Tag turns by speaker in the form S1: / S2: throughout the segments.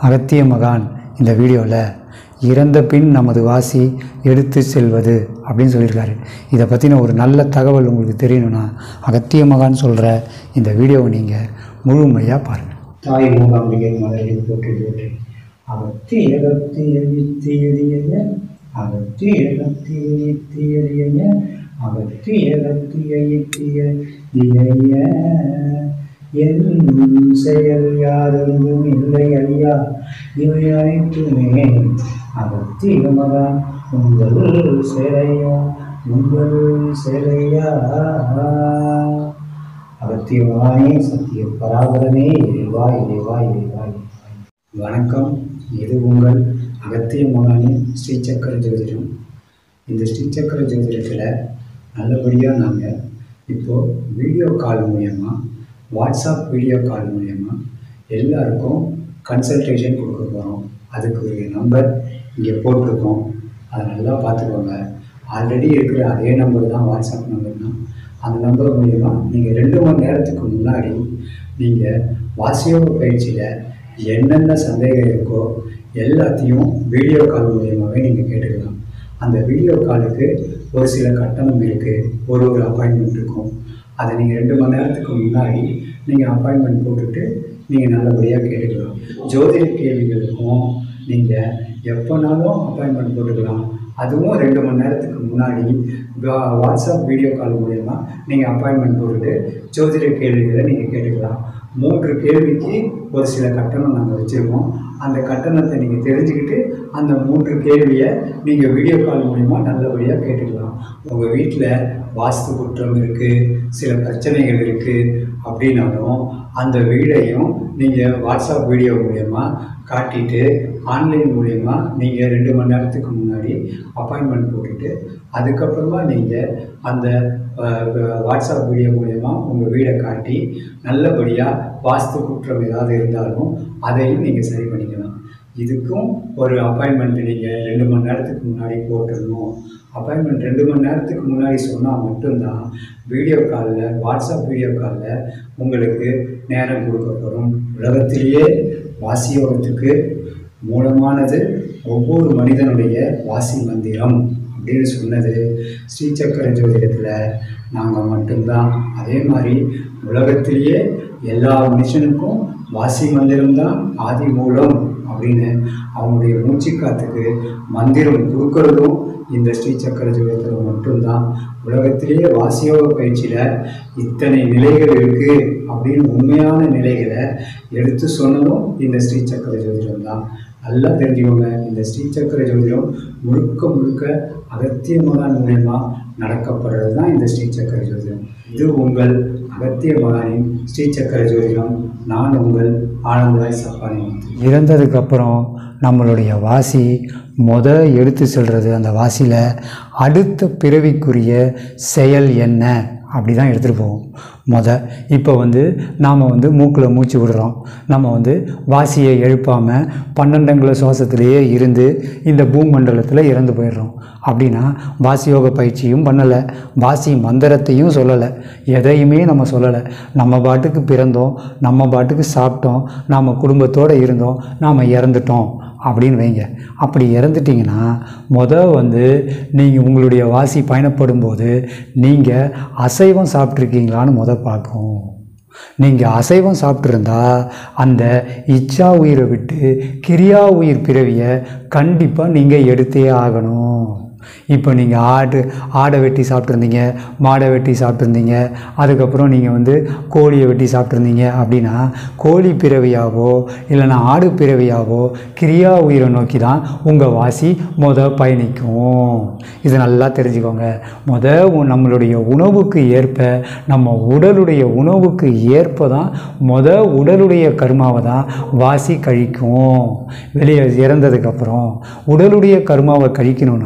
S1: அகத்திய மகான் இந்த வீடியோவில் இறந்த பின் நமது வாசி எடுத்து செல்வது அப்படின்னு சொல்லியிருக்காரு இதை பற்றின ஒரு நல்ல தகவல் உங்களுக்கு தெரியணும்னா அகத்திய மகான் சொல்கிற இந்த வீடியோவை நீங்கள் முழுமையாக பாருங்கள்
S2: தாய் மூகாம்பிகை மலரில் போற்றி போற்றி அகத்தி அகத்தி அழித்தி எளிய அகத்தி அகத்தி அழித்தி எளிய அகத்தி அகத்தி அழித்திய இளைய என் செயல் யாதொன்றும் இல்லை ஐயா இவை அனைத்துமே அகத்தியமதா உங்கள் சிலையோ உங்கள் சிலையா அகத்தியவாயே சத்திய பராபரமே இறைவா இறைவா இறைவா இறைவா வணக்கம் இது உங்கள் அகத்திய மகானின் ஸ்ரீ சக்கர ஜோதிடம் இந்த ஸ்ரீ சக்கர ஜோதிடத்தில் நல்லபடியாக நாங்கள் இப்போது வீடியோ கால் மூலயமா வாட்ஸ்அப் வீடியோ கால் மூலயமா எல்லாருக்கும் கன்சல்டேஷன் கொடுக்க போகிறோம் அதுக்கு ஒரு நம்பர் இங்கே போட்டிருக்கோம் அதை நல்லா பார்த்துக்கோங்க ஆல்ரெடி இருக்கிற அதே நம்பர் தான் வாட்ஸ்அப் நம்பர் தான் அந்த நம்பர் மூலிமா நீங்கள் ரெண்டு மணி நேரத்துக்கு முன்னாடி நீங்கள் வாசியோக பயிற்சியில் என்னென்ன சந்தேகம் இருக்கோ எல்லாத்தையும் வீடியோ கால் மூலியமாகவே நீங்கள் கேட்டுக்கலாம் அந்த வீடியோ காலுக்கு ஒரு சில கட்டணம் இருக்குது ஒரு ஒரு அப்பாயின்மெண்ட் இருக்கும் அதை நீங்கள் ரெண்டு மணி நேரத்துக்கு முன்னாடி நீங்கள் அப்பாயின்மெண்ட் போட்டுட்டு நீங்கள் நல்லபடியாக கேட்டுக்கலாம் ஜோதிட கேள்விகளுக்கும் நீங்கள் எப்போனாலும் அப்பாயின்மெண்ட் போட்டுக்கலாம் அதுவும் ரெண்டு மணி நேரத்துக்கு முன்னாடி வா- வாட்ஸ்அப் வீடியோ கால் மூலயமா நீங்கள் அப்பாயின்மெண்ட் போட்டுட்டு ஜோதிட கேள்விகளை நீங்கள் கேட்டுக்கலாம் மூன்று கேள்விக்கு ஒரு சில கட்டணம் நாங்கள் வச்சுருக்கோம் அந்த கட்டணத்தை நீங்கள் தெரிஞ்சுக்கிட்டு அந்த மூன்று கேள்வியை நீங்கள் வீடியோ கால் மூலிமா நல்லபடியாக கேட்டுக்கலாம் உங்கள் வீட்டில் வாஸ்து குற்றம் இருக்குது சில பிரச்சனைகள் இருக்குது அப்படின்னாலும் அந்த வீடையும் நீங்கள் வாட்ஸ்அப் வீடியோ மூலயமா காட்டிட்டு ஆன்லைன் மூலயமா நீங்கள் ரெண்டு மணி நேரத்துக்கு முன்னாடி அப்பாயின்மெண்ட் போட்டுட்டு அதுக்கப்புறமா நீங்கள் அந்த அஹ், வாட்ஸ்அப் வீடியோ மூலயமா உங்கள் வீடை காட்டி நல்லபடியாக வாஸ்து குற்றம் ஏதாவது இருந்தாலும் அதையும் நீங்கள் சரி பண்ணிக்கலாம் இதுக்கும் ஒரு அப்பாயின்மெண்ட் நீங்கள் ரெண்டு மணி நேரத்துக்கு முன்னாடி போட்டுடணும் அப்பாயின்மெண்ட் ரெண்டு மணி நேரத்துக்கு முன்னாடி சொன்னால் மட்டும்தான் வீடியோ காலில் வாட்ஸ்அப் வீடியோ காலில் உங்களுக்கு நேரம் கொடுக்கப்படும் உலகத்திலேயே வாசியோகத்துக்கு மூலமானது ஒவ்வொரு மனிதனுடைய வாசி மந்திரம் அப்படின்னு சொன்னது ஸ்ரீசக்கர ஜோதிடத்தில் நாங்கள் மட்டும்தான் அதே மாதிரி உலகத்திலேயே எல்லா மனுஷனுக்கும் வாசி மந்திரம்தான் ஆதி மூலம் அப்படின்னு அவங்களுடைய மூச்சுக்காத்துக்கு மந்திரம் கொடுக்கறதும் இந்த ஸ்ரீ சக்கர ஜோதிடத்தில் மட்டும்தான் உலகத்திலேயே வாசியோக பயிற்சியில் இத்தனை நிலைகள் இருக்குது அப்படின்னு உண்மையான நிலைகளை எடுத்து சொன்னதும் இந்த ஸ்ரீ சக்கர ஜோதிடம் தான் நல்லா தெரிஞ்சுக்கோங்க இந்த ஸ்ரீ சக்கர ஜோதிடம் முழுக்க முழுக்க அகத்திய மகான் மூலயமா நடக்கப்படுறது தான் இந்த ஸ்ரீ சக்கர ஜோதிடம் இது உங்கள் அகத்திய மகானின் ஸ்ரீ சக்கர ஜோதிடம் நான் உங்கள் ஆனந்தராய் சப்பானி
S1: இறந்ததுக்கப்புறம் நம்மளுடைய வாசி மொத எடுத்து செல்வது அந்த வாசியில் அடுத்த பிறவிக்குரிய செயல் என்ன அப்படி தான் எடுத்துகிட்டு போவோம் மொத இப்போ வந்து நாம் வந்து மூக்கில் மூச்சு விடுறோம் நம்ம வந்து வாசியை எழுப்பாமல் பன்னெண்டங்குல சுவாசத்திலேயே இருந்து இந்த பூமண்டலத்தில் இறந்து போயிடுறோம் அப்படின்னா வாசியோக பயிற்சியும் பண்ணலை வாசி மந்திரத்தையும் சொல்லலை எதையுமே நம்ம சொல்லலை நம்ம பாட்டுக்கு பிறந்தோம் நம்ம பாட்டுக்கு சாப்பிட்டோம் நாம் குடும்பத்தோடு இருந்தோம் நாம் இறந்துட்டோம் அப்படின்னு வைங்க அப்படி இறந்துட்டிங்கன்னா முத வந்து நீங்கள் உங்களுடைய வாசி பயணப்படும் போது நீங்கள் அசைவம் சாப்பிட்ருக்கீங்களான்னு முத பார்க்கும் நீங்கள் அசைவம் சாப்பிட்ருந்தா அந்த இச்சா உயிரை விட்டு கிரியா உயிர் பிறவியை கண்டிப்பாக நீங்கள் எடுத்தே ஆகணும் இப்போ நீங்கள் ஆடு ஆடை வெட்டி சாப்பிட்ருந்தீங்க மாடை வெட்டி சாப்பிட்ருந்தீங்க அதுக்கப்புறம் நீங்கள் வந்து கோழியை வெட்டி சாப்பிட்ருந்தீங்க அப்படின்னா கோழி பிறவியாவோ இல்லைன்னா ஆடு பிறவியாவோ கிரியா உயிரை நோக்கி தான் உங்கள் வாசி மொத பயணிக்கும் இது நல்லா தெரிஞ்சுக்கோங்க மொத உ- நம்மளுடைய உணவுக்கு ஏற்ப நம்ம உடலுடைய உணவுக்கு ஏற்ப தான் மொத உடலுடைய கர்மாவை தான் வாசி கழிக்கும் வெளியே இறந்ததுக்கப்புறம் உடலுடைய கர்மாவை கழிக்கணும்னா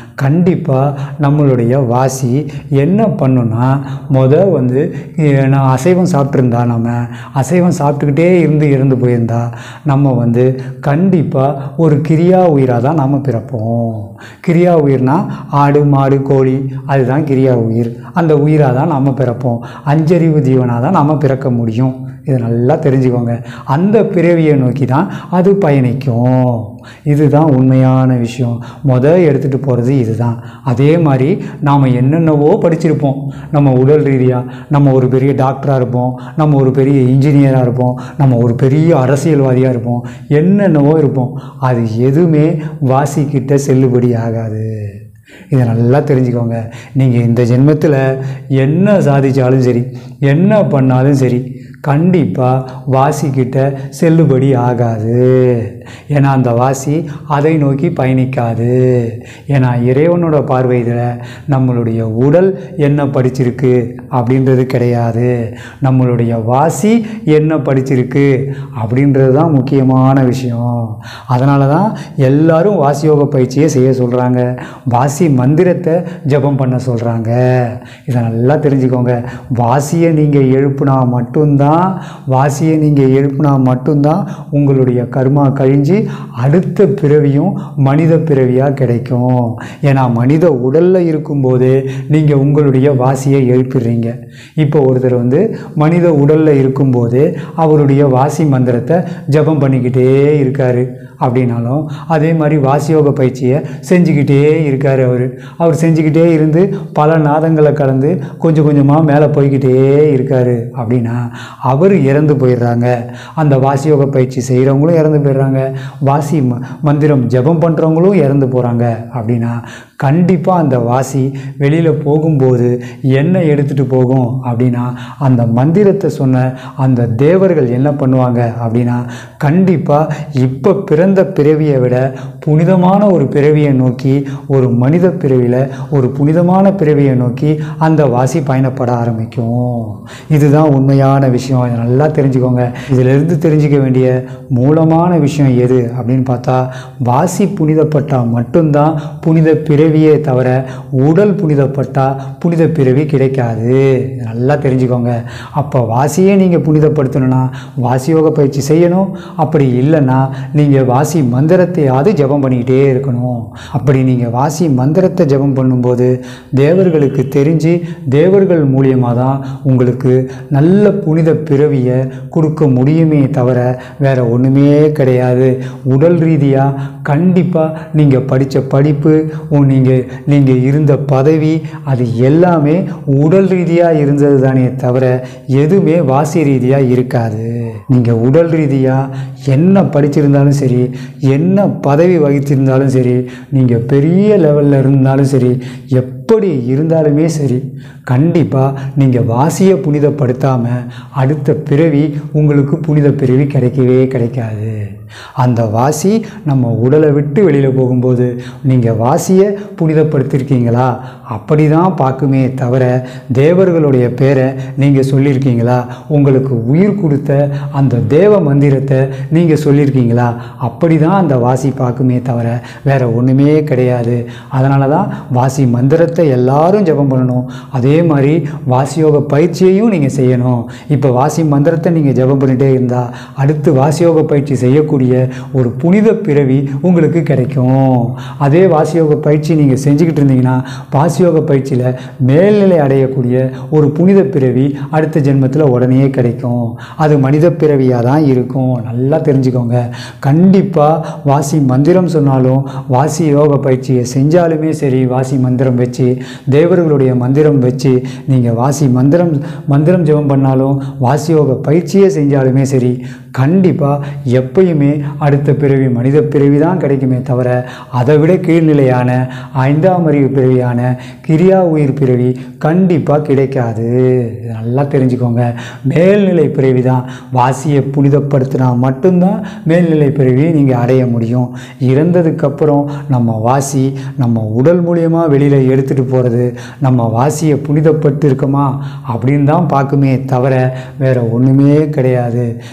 S1: கண்டிப்பாக நம்மளுடைய வாசி என்ன பண்ணுன்னா முத வந்து அஹ், நான் அசைவம் சாப்பிட்ருந்தா நம்ம அசைவம் சாப்பிட்டுக்கிட்டே இருந்து இறந்து போயிருந்தா நம்ம வந்து கண்டிப்பாக ஒரு கிரியா உயிராக தான் நம்ம பிறப்போம் கிரியா உயிர்னா ஆடு மாடு கோழி அதுதான் கிரியா உயிர் அந்த உயிராக தான் நம்ம பிறப்போம் அஞ்சறிவு ஜீவனாக தான் நம்ம பிறக்க முடியும் இதை நல்லா தெரிஞ்சுக்கோங்க அந்த பிறவியை நோக்கி தான் அது பயணிக்கும் இதுதான் உண்மையான விஷயம் முத எடுத்துகிட்டு போகிறது இதுதான் அதே மாதிரி நாம் என்னென்னவோ படிச்சிருப்போம் நம்ம உடல் ரீதியாக நம்ம ஒரு பெரிய டாக்டராக இருப்போம் நம்ம ஒரு பெரிய இன்ஜினியராக இருப்போம் நம்ம ஒரு பெரிய அரசியல்வாதியாக இருப்போம் என்னென்னவோ இருப்போம் அது எதுவுமே வாசிக்கிட்ட செல்லுபடி ஆகாது இதை நல்லா தெரிஞ்சுக்கோங்க நீங்கள் இந்த ஜென்மத்தில் என்ன சாதிச்சாலும் சரி என்ன பண்ணாலும் சரி கண்டிப்பாக வாசிக்கிட்ட செல்லுபடி ஆகாது ஏன்னா அந்த வாசி அதை நோக்கி பயணிக்காது ஏன்னா இறைவனோட பார்வையில் நம்மளுடைய உடல் என்ன படிச்சிருக்கு அப்படின்றது கிடையாது நம்மளுடைய வாசி என்ன படிச்சிருக்கு அப்படின்றது தான் முக்கியமான விஷயம் அதனால தான் எல்லாரும் வாசியோக பயிற்சியை செய்ய சொல்கிறாங்க வாசி மந்திரத்தை ஜெபம் பண்ண சொல்கிறாங்க இதை நல்லா தெரிஞ்சுக்கோங்க வாசியை நீங்கள் எழுப்புனா மட்டும்தான் வாசியை நீங்கள் எழுப்புனா மட்டும்தான் உங்களுடைய கர்மா கழிஞ்சு அடுத்த பிறவியும் மனித பிறவியாக கிடைக்கும் ஏன்னா மனித உடலில் இருக்கும்போது நீங்கள் உங்களுடைய வாசியை எழுப்பிடுறீங்க இப்போ ஒருத்தர் வந்து மனித உடலில் இருக்கும்போது அவருடைய வாசி மந்திரத்தை ஜெபம் பண்ணிக்கிட்டே இருக்காரு அப்படின்னாலும் அதே மாதிரி வாசியோக பயிற்சியை செஞ்சுக்கிட்டே இருக்கார் அவர் அவர் செஞ்சுக்கிட்டே இருந்து பல நாதங்களை கலந்து கொஞ்சம் கொஞ்சமாக மேலே போய்கிட்டே இருக்கார் அப்படின்னா அவர் இறந்து போயிடுறாங்க அந்த வாசியோக பயிற்சி செய்கிறவங்களும் இறந்து போயிடுறாங்க வாசி ம மந்திரம் ஜெபம் பண்ணுறவங்களும் இறந்து போகிறாங்க அப்படின்னா கண்டிப்பாக அந்த வாசி வெளியில் போகும்போது என்ன எடுத்துகிட்டு போகும் அப்படின்னா அந்த மந்திரத்தை சொன்ன அந்த தேவர்கள் என்ன பண்ணுவாங்க அப்படின்னா கண்டிப்பாக இப்போ பிறந்த பிறவியை விட புனிதமான ஒரு பிறவியை நோக்கி ஒரு மனித பிறவியில் ஒரு புனிதமான பிறவியை நோக்கி அந்த வாசி பயணப்பட ஆரம்பிக்கும் இதுதான் உண்மையான விஷயம் இதை நல்லா தெரிஞ்சுக்கோங்க இதிலிருந்து தெரிஞ்சுக்க வேண்டிய மூலமான விஷயம் எது அப்படின்னு பார்த்தா வாசி புனிதப்பட்டால் மட்டும்தான் புனித பிறவியே தவிர உடல் புனிதப்பட்டால் புனித பிறவி கிடைக்காது இதை நல்லா தெரிஞ்சுக்கோங்க அப்போ வாசியே நீங்கள் புனிதப்படுத்தணும்னா வாசியோக பயிற்சி செய்யணும் அப்படி இல்லைன்னா நீங்கள் வாசி மந்திரத்தையாவது ஜெபம் பண்ணிக்கிட்டே இருக்கணும் அப்படி நீங்கள் வாசி மந்திரத்தை ஜெபம் பண்ணும்போது தேவர்களுக்கு தெரிஞ்சு தேவர்கள் மூலியமாக தான் உங்களுக்கு நல்ல புனித பிறவியை கொடுக்க முடியுமே தவிர வேற ஒன்றுமே கிடையாது உடல் ரீதியாக கண்டிப்பாக நீங்கள் படித்த படிப்பு நீங்கள் நீங்கள் இருந்த பதவி அது எல்லாமே உடல் ரீதியாக இருந்தது தானே தவிர எதுவுமே வாசி ரீதியாக இருக்காது நீங்கள் உடல் ரீதியாக என்ன படிச்சிருந்தாலும் சரி என்ன பதவி வகித்திருந்தாலும் சரி நீங்கள் பெரிய லெவலில் இருந்தாலும் சரி எப்படி இருந்தாலுமே சரி கண்டிப்பாக நீங்கள் வாசியை புனிதப்படுத்தாமல் அடுத்த பிறவி உங்களுக்கு புனித பிறவி கிடைக்கவே கிடைக்காது அந்த வாசி நம்ம உடலை விட்டு வெளியில் போகும்போது நீங்கள் வாசியை புனிதப்படுத்தியிருக்கீங்களா அப்படி தான் பார்க்குமே தவிர தேவர்களுடைய பேரை நீங்கள் சொல்லியிருக்கீங்களா உங்களுக்கு உயிர் கொடுத்த அந்த தேவ மந்திரத்தை நீங்கள் சொல்லியிருக்கீங்களா அப்படி தான் அந்த வாசி பார்க்குமே தவிர வேற ஒன்றுமே கிடையாது அதனால தான் வாசி மந்திரத்தை எல்லாரும் ஜெபம் பண்ணணும் அதே மாதிரி வாசியோக பயிற்சியையும் நீங்கள் செய்யணும் இப்போ வாசி மந்திரத்தை நீங்கள் ஜெபம் பண்ணிட்டே இருந்தால் அடுத்து வாசியோக பயிற்சி செய்யக்கூடிய ஒரு புனித பிறவி உங்களுக்கு கிடைக்கும் அதே வாசியோக பயிற்சி நீங்கள் செஞ்சுக்கிட்டு இருந்தீங்கன்னா வாசியோக பயிற்சியில் மேல்நிலை அடையக்கூடிய ஒரு புனித பிறவி அடுத்த ஜென்மத்தில் உடனே கிடைக்கும் அது மனித பிறவியாக தான் இருக்கும் நல்லா தெரிஞ்சுக்கோங்க கண்டிப்பாக வாசி மந்திரம் சொன்னாலும் வாசி யோக பயிற்சியை செஞ்சாலுமே சரி வாசி மந்திரம் வச்சு தேவர்களுடைய மந்திரம் வச்சு நீங்கள் வாசி மந்திரம் மந்திரம் ஜெபம் பண்ணாலும் வாசி யோக பயிற்சியே செஞ்சாலுமே சரி கண்டிப்பாக எப்பயுமே அடுத்த பிறவி மனித பிறவி தான் கிடைக்குமே தவிர அதை விட கீழ்நிலையான ஐந்தாம் அறிவு பிறவியான கிரியா உயிர் பிறவி கண்டிப்பாக கிடைக்காது இதை நல்லா தெரிஞ்சுக்கோங்க மேல்நிலை பிறவி தான் வாசியை புனிதப்படுத்தினா மட்டும்தான் மேல்நிலை பிறவியை நீங்கள் அடைய முடியும் இறந்ததுக்கப்புறம் நம்ம வாசி நம்ம உடல் மூலியமாக வெளியில் எடுத்துகிட்டு போகிறது நம்ம வாசியை புனிதப்பட்டு இருக்கோமா அப்படின்னு தான் பார்க்குமே தவிர வேறு ஒன்றுமே கிடையாது நீங்கள்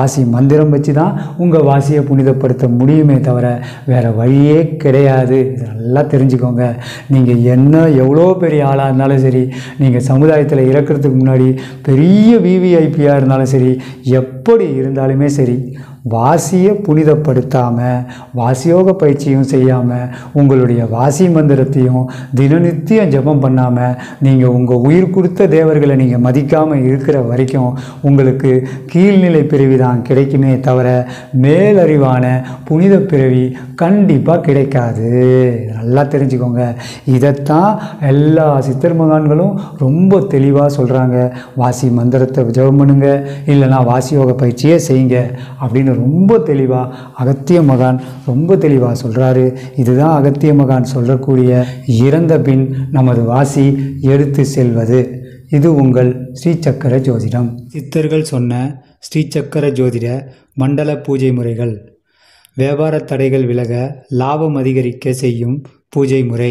S1: வாசி மந்திரம் வச்சு தான் உங்கள் வாசியை புனிதப்படுத்த முடியுமே தவிர வேறு வழியே கிடையாது இது நல்லா தெரிஞ்சுக்கோங்க நீங்கள் என்ன எவ்வளோ பெரிய ஆளாக இருந்தாலும் சரி நீங்கள் சமுதாயத்தில் இறக்கிறதுக்கு முன்னாடி பெரிய விவிஐபியாக இருந்தாலும் சரி எப்படி இருந்தாலுமே சரி வாசியை புனிதப்படுத்தாமல் வாசியோக பயிற்சியும் செய்யாமல் உங்களுடைய வாசி மந்திரத்தையும் தினநித்தியம் ஜெபம் பண்ணாமல் நீங்கள் உங்கள் உயிர் கொடுத்த தேவர்களை நீங்கள் மதிக்காமல் இருக்கிற வரைக்கும் உங்களுக்கு கீழ்நிலை பிறவி தான் கிடைக்குமே தவிர மேலறிவான புனித பிறவி கண்டிப்பாக கிடைக்காது நல்லா தெரிஞ்சுக்கோங்க இதைத்தான் எல்லா சித்தர் மகான்களும் ரொம்ப தெளிவாக சொல்கிறாங்க வாசி மந்திரத்தை ஜெபம் பண்ணுங்க இல்லைனா வாசியோக பயிற்சியே செய்யுங்க அப்படின்னு ரொம்ப தெளிவாக அகத்திய மகான் ரொம்ப தெளிவாக சொல்கிறாரு இதுதான் அகத்திய மகான் சொல்லக்கூடிய இறந்த பின் நமது வாசி எடுத்து செல்வது இது உங்கள் ஸ்ரீசக்கர ஜோதிடம் சித்தர்கள் சொன்ன ஸ்ரீசக்கர ஜோதிட மண்டல பூஜை முறைகள் வியாபார தடைகள் விலக லாபம் அதிகரிக்க செய்யும் பூஜை முறை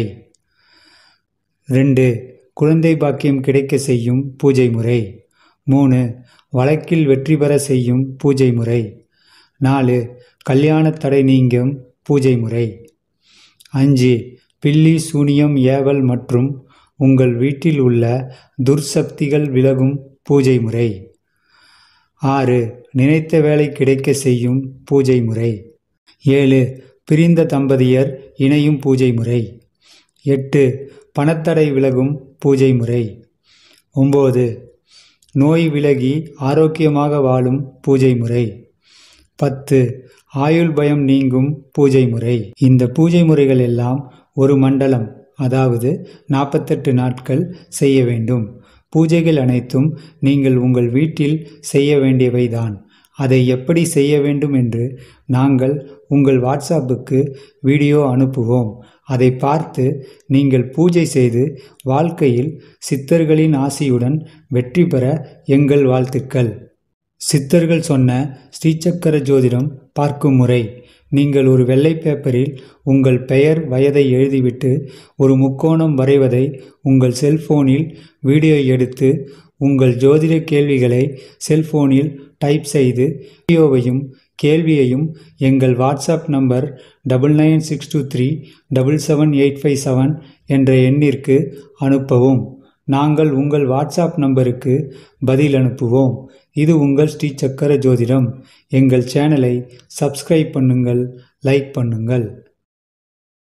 S1: ரெண்டு குழந்தை பாக்கியம் கிடைக்க செய்யும் பூஜை முறை மூணு வழக்கில் வெற்றி பெற செய்யும் பூஜை முறை நாலு கல்யாண தடை நீங்கும் பூஜை முறை அஞ்சு பில்லி சூனியம் ஏவல் மற்றும் உங்கள் வீட்டில் உள்ள துர்சக்திகள் விலகும் பூஜை முறை ஆறு நினைத்த வேலை கிடைக்க செய்யும் பூஜை முறை ஏழு பிரிந்த தம்பதியர் இணையும் பூஜை முறை எட்டு பணத்தடை விலகும் பூஜை முறை ஒம்பது நோய் விலகி ஆரோக்கியமாக வாழும் பூஜை முறை பத்து ஆயுள் பயம் நீங்கும் பூஜை முறை இந்த பூஜை முறைகள் எல்லாம் ஒரு மண்டலம் அதாவது நாற்பத்தெட்டு நாட்கள் செய்ய வேண்டும் பூஜைகள் அனைத்தும் நீங்கள் உங்கள் வீட்டில் செய்ய வேண்டியவைதான் அதை எப்படி செய்ய வேண்டும் என்று நாங்கள் உங்கள் வாட்ஸ்அப்புக்கு வீடியோ அனுப்புவோம் அதை பார்த்து நீங்கள் பூஜை செய்து வாழ்க்கையில் சித்தர்களின் ஆசியுடன் வெற்றி பெற எங்கள் வாழ்த்துக்கள் சித்தர்கள் சொன்ன ஸ்ரீசக்கர ஜோதிடம் பார்க்கும் முறை நீங்கள் ஒரு வெள்ளை பேப்பரில் உங்கள் பெயர் வயதை எழுதிவிட்டு ஒரு முக்கோணம் வரைவதை உங்கள் செல்போனில் வீடியோ எடுத்து உங்கள் ஜோதிட கேள்விகளை செல்போனில் டைப் செய்து வீடியோவையும் கேள்வியையும் எங்கள் WhatsApp number double nine six two three double seven eight five seven என்ற எண்ணிற்கு அனுப்பவும் நாங்கள் உங்கள் வாட்ஸ்அப் நம்பருக்கு பதில் அனுப்புவோம் இது உங்கள் ஸ்ரீ சக்கர ஜோதிடம் எங்கள் சேனலை சப்ஸ்கிரைப் பண்ணுங்கள் லைக் பண்ணுங்கள்